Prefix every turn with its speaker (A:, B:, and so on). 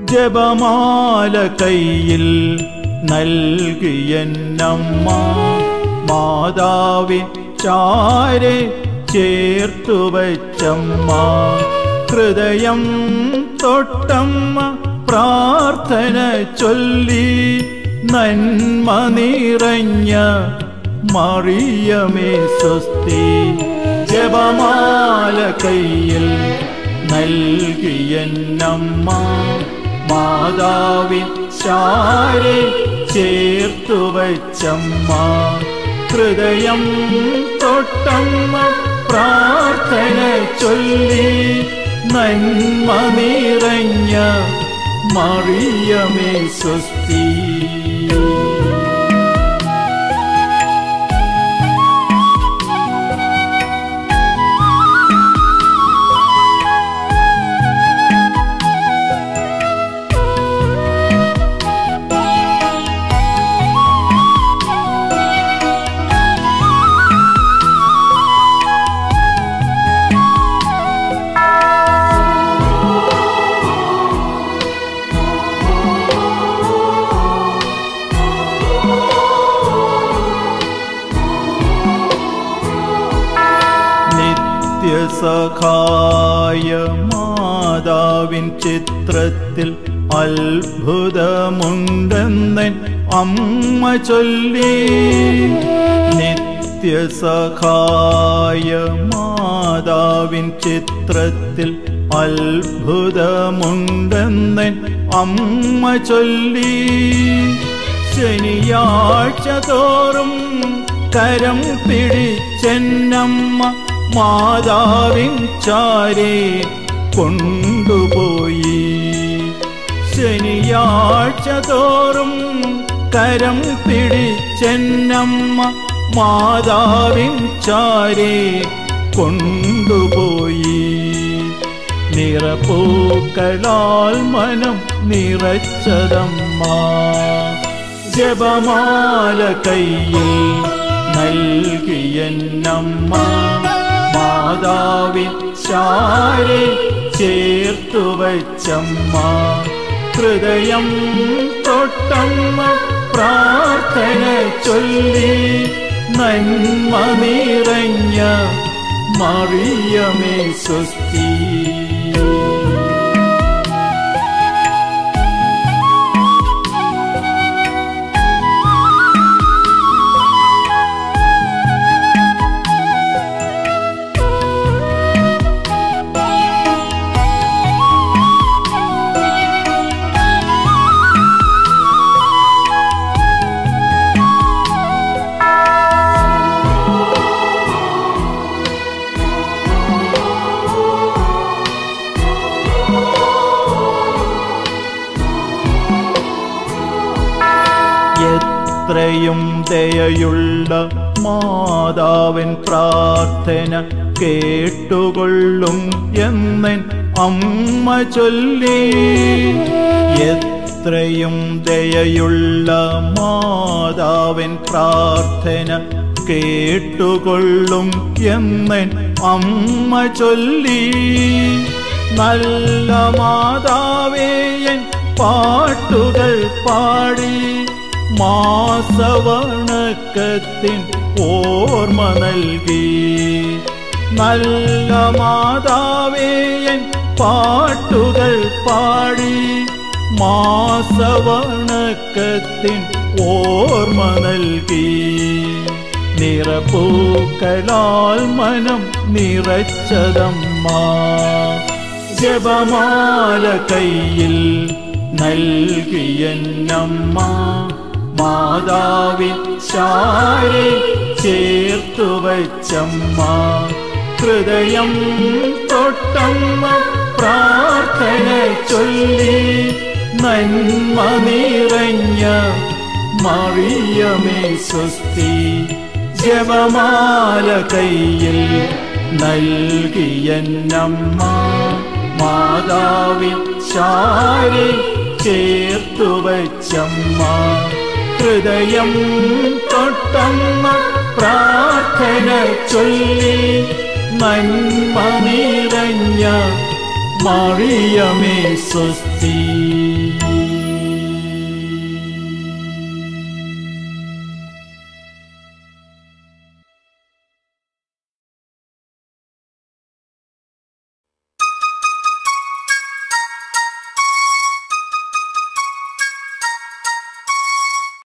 A: ജപമാല കയ്യിൽ നൽകിയെന്നമ്മ മാതാവിൻ ചാരെ ചേർത്തു വച്ചമ്മ ഹൃദയം തൊട്ടമ്മ പ്രാർത്ഥന ചൊല്ലി നന്മ നിറഞ്ഞ മറിയമേ സ്വസ്തി ജപമാല കയ്യിൽ നൽകിയെന്നമ്മ മാതാവിൻ ചാരെ ചേർത്തു വച്ചമ്മ ഹൃദയം തൊട്ടമ്മ പ്രാർത്ഥന ചൊല്ലി നന്മ നിറഞ്ഞ മറിയമേ സ്വസ്തി നിത്യസഖായ മാതാവിൻ ചിത്രത്തിൽ അത്ഭുതമുണ്ടെന്നൻ അമ്മ ചൊല്ലി നിത്യസഖായ മാതാവിൻ ചിത്രത്തിൽ അത്ഭുതമുണ്ടെന്നൻ അമ്മ ചൊല്ലി ശനിയാഴ്ച തോറും കരം പിടിച്ചെന്നമ്മ മാതാവിൻ ചാരെ കൊണ്ടുപോയി ശനിയാഴ്ച തോറും കരം പിടിച്ചെന്നമ്മ മാതാവിൻ ചാരെ കൊണ്ടുപോയി നിറപ്പൂക്കളാൽ മനം നിറച്ചതമ്മ ജപമാല കയ്യിൽ നൽകിയെന്നമ്മ മാതാവിൻ ചാരെ ചേർത്തു വച്ചമ്മ ഹൃദയം തൊട്ടമ്മ പ്രാർത്ഥന ചൊല്ലി നന്മ നിറഞ്ഞ മറിയമേ സ്വസ്തി എത്രയും ദയയുള്ള മാതാവൻ പ്രാർത്ഥന കേട്ടുകൊള്ളും എന്നൻ അമ്മ ചൊല്ലി എത്രയും ദയയുള്ള മാതാവൻ പ്രാർത്ഥന കേട്ടുകൊള്ളും എന്നൻ അമ്മ ചൊല്ലി നല്ല മാതാവേയൻ പാട്ടുകൾ പാടി മാസവണക്കത്തിൻ ഓർമ്മ നൽകി നല്ല മാതാവേയൻ പാട്ടുകൾ പാടി മാസവണക്കത്തിൻ ഓർമ്മ നൽകി നിറപ്പൂക്കളാൽ മനം നിറച്ചതമ്മ ജപമാല കയ്യിൽ നൽകിയെന്നമ്മ മാതാവിൻ ചാരെ ചേർത്തു വച്ചമ്മ ഹൃദയം തൊട്ടമ്മ പ്രാർത്ഥന ചൊല്ലി നന്മ നിറഞ്ഞ മറിയമേ സ്വസ്തി ജപമാല കയ്യിൽ നൽകിയെന്നമ്മ മാതാവിൻ ചാരി ചേർത്തു വച്ചമ്മ ഹൃദയം തൊട്ടമ്മ പ്രാർത്ഥന ചൊല്ലി നന്മ നിറഞ്ഞ മറിയമേ സ്വസ്തി